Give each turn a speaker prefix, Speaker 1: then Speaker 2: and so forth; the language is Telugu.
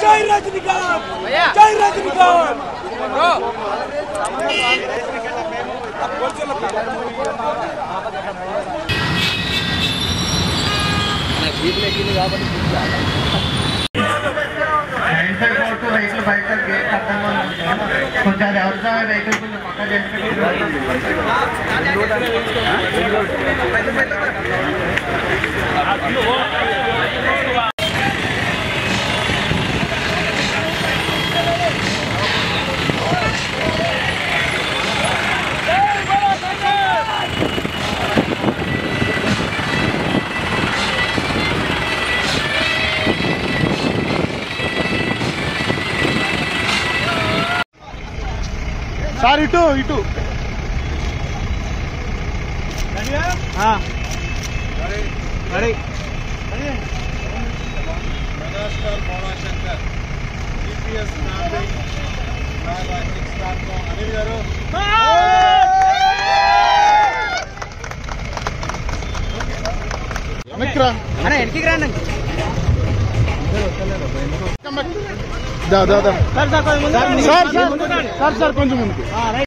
Speaker 1: జై రజనీకాంత్ జై రజనీకాంత్
Speaker 2: రైట్ సైడ్ పోతూ వెహికల్ బయట గేట్ అడ్డంగా ఉంది కొంచెం అది ఎవరితో వెహికల్ కొంచెం పక్క
Speaker 3: సార్ ఇటు ఇటు
Speaker 4: megastar Bhola Shankar GPS mapping logistics platform Anil గారు
Speaker 3: వెనక్కిరా దా దా దా సార్ సార్ సార్ సార్ కొంచెం ముందుకు